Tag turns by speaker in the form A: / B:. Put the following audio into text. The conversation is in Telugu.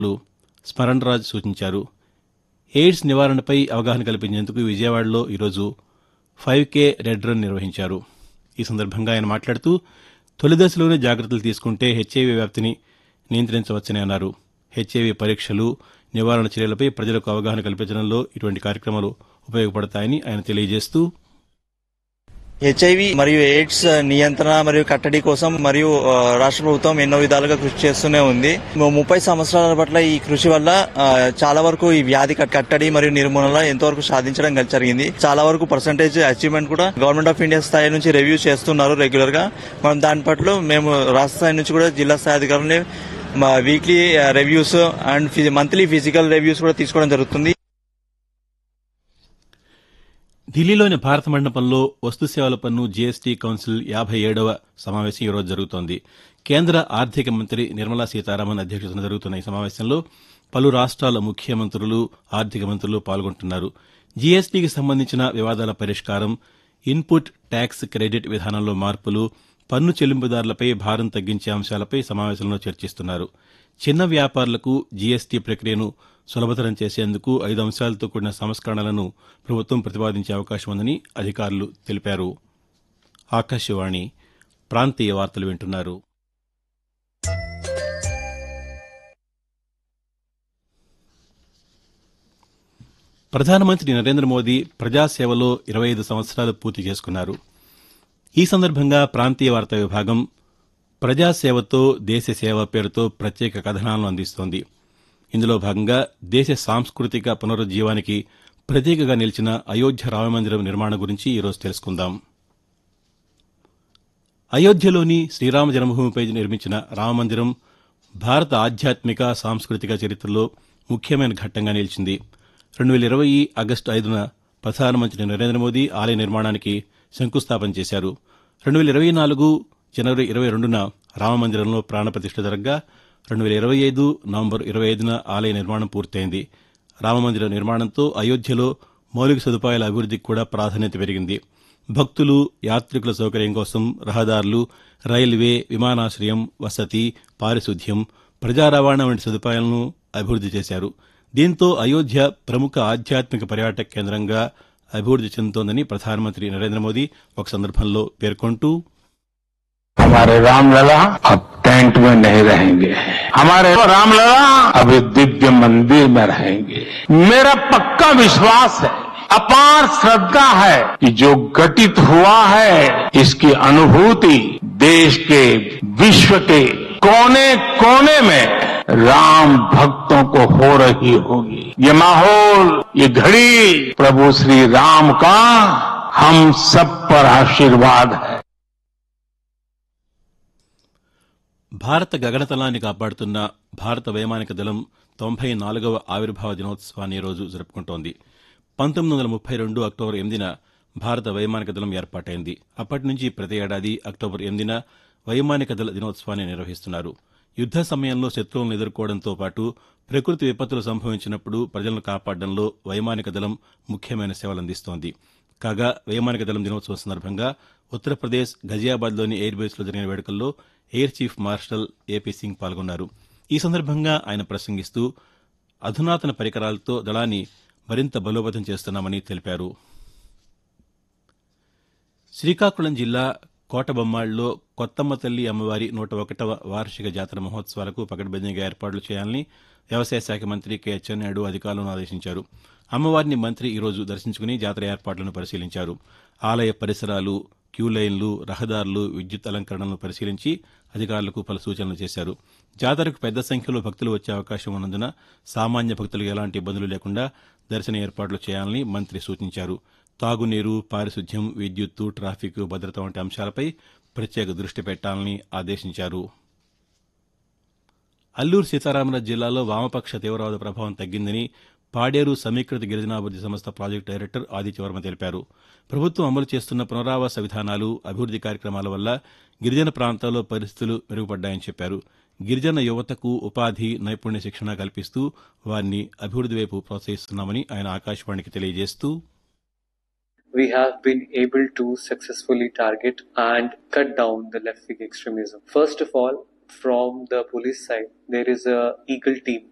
A: స్మరణ్ రాజ్ సూచించారు ఎయిడ్స్ నివారణపై అవగాహన కల్పించేందుకు విజయవాడలో ఈరోజు ఫైవ్ కే రెడ్ రన్ నిర్వహించారు ఈ సందర్భంగా ఆయన మాట్లాడుతూ తొలి దశలోనే జాగ్రత్తలు తీసుకుంటే హెచ్ఐవి వ్యాప్తిని నియంత్రించవచ్చని అన్నారు హెచ్ఐవి పరీక్షలు నివారణ చర్యలపై ప్రజలకు అవగాహన కల్పించడంలో ఇటువంటి కార్యక్రమాలు ఉపయోగపడతాయని ఆయన తెలియజేస్తూ
B: హెచ్ఐవి మరియు ఎయిడ్స్ నియంత్రణ మరియు కట్టడి కోసం మరియు ఆ, రాష్ట్ర ప్రభుత్వం ఎన్నో విధాలుగా కృషి చేస్తూనే ఉంది ము- ముప్పై సంవత్సరాల పట్ల ఈ కృషి వల్ల ఆ, చాలా వరకు ఈ వ్యాధి కట్- కట్టడి మరియు నిర్మూలన ఎంతవరకు సాధించడం గ- జరిగింది చాలా వరకు పర్సంటేజ్ అచీవ్మెంట్ కూడా గవర్నమెంట్ ఆఫ్ ఇండియా స్థాయి నుంచి రివ్యూ చేస్తున్నారు రెగ్యులర్ గా మనం దాని పట్ల మేము రాష్ట్ర స్థాయి నుంచి కూడా జిల్లా స్థాయి అధికారులని weekly reviews and monthly physical reviews కూడా తీసుకోవడం జరుగుతుంది
A: ఢిల్లీలోని భారత మండపంలో వస్తు సేవల పన్ను జీఎస్టీ కౌన్సిల్ యాభై ఏడవ సమావేశం ఈరోజు జరుగుతోంది కేంద్ర ఆర్థిక మంత్రి నిర్మలా సీతారామన్ అధ్యక్షతన జరుగుతున్న ఈ సమావేశంలో పలు రాష్ట్రాల ముఖ్యమంత్రులు ఆర్థిక మంత్రులు పాల్గొంటున్నారు జీఎస్టీకి సంబంధించిన వివాదాల పరిష్కారం ఇన్పుట్ ట్యాక్స్ క్రెడిట్ విధానంలో మార్పులు పన్ను చెల్లింపుదారులపై భారం తగ్గించే అంశాలపై సమావేశంలో చర్చిస్తున్నారు చిన్న వ్యాపారులకు జీఎస్టీ ప్రక్రియను సులభతరం చేసేందుకు ఐదు అంశాలతో కూడిన సంస్కరణలను ప్రభుత్వం ప్రతిపాదించే అవకాశం ఉందని అధికారులు తెలిపారు ఆకాశవాణి ప్రాంతీయ వార్తలు వింటున్నారు ప్రధానమంత్రి నరేంద్ర మోదీ ప్రజాసేవలో ఇరవై ఐదు సంవత్సరాలు పూర్తి చేసుకున్నారు ఈ సందర్భంగా ప్రాంతీయ వార్తా విభాగం ప్రజాసేవతో దేశ సేవ పేరుతో ప్రత్యేక కథనాలను అందిస్తోంది ఇందులో భాగంగా దేశ సాంస్కృతిక పునరుజ్జీవానికి ప్రతీకగా నిలిచిన అయోధ్య రామమందిరం నిర్మాణం గురించి ఈరోజు తెలుసుకుందాం అయోధ్యలోని శ్రీరామ జన్మభూమిపై నిర్మించిన రామమందిరం భారత ఆధ్యాత్మిక సాంస్కృతిక చరిత్రలో ముఖ్యమైన ఘట్టంగా నిలిచింది రెండు వేల ఇరవై ఆగస్టు ఐదున ప్రధానమంత్రి నరేంద్ర మోదీ ఆలయ నిర్మాణానికి శంకుస్థాపన చేశారు రెండు వేల ఇరవై నాలుగు జనవరి ఇరవై రెండున రామమందిరంలో ప్రాణప్రతిష్ఠ జరగ్గా రెండు వేల ఇరవై ఐదు నవంబర్ ఇరవై ఐదున ఆలయ నిర్మాణం పూర్తయింది రామమందిర నిర్మాణంతో అయోధ్యలో మౌలిక సదుపాయాల అభివృద్ధికి కూడా ప్రాధాన్యత పెరిగింది భక్తులు యాత్రికుల సౌకర్యం కోసం రహదారులు రైల్వే విమానాశ్రయం వసతి పారిశుద్ధ్యం ప్రజా రవాణా వంటి సదుపాయాలను అభివృద్ది చేశారు దీంతో అయోధ్య ప్రముఖ ఆధ్యాత్మిక పర్యాటక కేంద్రంగా అభివృద్ది చెందుతోందని ప్రధానమంత్రి నరేంద్ర మోదీ ఒక సందర్భంలో పేర్కొంటూ
C: हमारे रामलला अब टेंट में नहीं रहेंगे हमारे रामलला अब एक दिव्य मंदिर में रहेंगे मेरा पक्का विश्वास है अपार श्रद्धा है कि जो घटित हुआ है इसकी अनुभूति देश के विश्व के कोने कोने में राम भक्तों को हो रही होगी ये माहौल ये घड़ी प्रभु श्री राम का हम सब पर आशीर्वाद है
A: భారత గగనతలాన్ని కాపాడుతున్న భారత వైమానిక దళం తొంభై నాలుగవ ఆవిర్భావ దినోత్సవాన్ని ఈ రోజు జరుపుకుంటోంది పంతొమ్మిది వందల ముప్పై రెండు అక్టోబర్ ఎనిమిదిన భారత వైమానిక దళం ఏర్పాటైంది అప్పటి నుంచి ప్రతి ఏడాది అక్టోబర్ ఎనిమిదిన వైమానిక దళ దినోత్సవాన్ని నిర్వహిస్తున్నారు యుద్ద సమయంలో శత్రువులను ఎదుర్కోవడంతో పాటు ప్రకృతి విపత్తులు సంభవించినప్పుడు ప్రజలను కాపాడడంలో వైమానిక దళం ముఖ్యమైన సేవలందిస్తోంది కాగా వైమానిక దళం దినోత్సవం సందర్భంగా ఉత్తరప్రదేశ్ గజియాబాద్లోని ఎయిర్ బేస్లో జరిగిన వేడుకల్లో air chief marshal AP Singh పాల్గొన్నారు ఈ సందర్భంగా ఆయన ప్రసంగిస్తూ అధునాతన పరికరాలతో దళాన్ని మరింత బలోపేతం చేస్తున్నామని తెలిపారు శ్రీకాకుళం జిల్లా కోటబొమ్మాళ్లో కొత్తమ్మ తల్లి అమ్మవారి నూట ఒకటవ వార్షిక జాతర మహోత్సవాలకు పకడ్బందీగా ఏర్పాట్లు చేయాలని వ్యవసాయ శాఖ మంత్రి కె అచ్చెన్నాయుడు అధికారులను ఆదేశించారు అమ్మవారిని మంత్రి ఈరోజు దర్శించుకుని జాతర ఏర్పాట్లను పరిశీలించారు ఆలయ పరిసరాలు క్యూ లైన్లు రహదారులు విద్యుత్ అలంకరణలను పరిశీలించి అధికారులకు పలు సూచనలు చేశారు జాతరకు పెద్ద సంఖ్యలో భక్తులు వచ్చే అవకాశం ఉన్నందున సామాన్య భక్తులకు ఎలాంటి ఇబ్బందులు లేకుండా దర్శన ఏర్పాట్లు చేయాలని మంత్రి సూచించారు తాగునీరు పారిశుద్ధ్యం విద్యుత్తు ట్రాఫిక్ భద్రత వంటి అంశాలపై ప్రత్యేక దృష్టి పెట్టాలని ఆదేశించారు అల్లూరు సీతారామరాజు జిల్లాలో వామపక్ష తీవ్రవాద ప్రభావం తగ్గిందని పాడేరు సమీకృత గిరిజనాభివృద్ది సంస్థ ప్రాజెక్టు డైరెక్టర్ ఆదిత్యవర్మ తెలిపారు ప్రభుత్వం అమలు చేస్తున్న పునరావాస విధానాలు అభివృద్ది కార్యక్రమాల వల్ల గిరిజన ప్రాంతాల్లో పరిస్థితులు మెరుగుపడ్డాయని చెప్పారు గిరిజన యువతకు ఉపాధి నైపుణ్య శిక్షణ కల్పిస్తూ వారిని అభివృద్ది వైపు ప్రోత్సహిస్తున్నామని ఆయన ఆకాశవాణికి తెలియజేస్తూ
D: we have been able to successfully target and cut down the left wing extremism. First of all, from the police side, there is a eagle team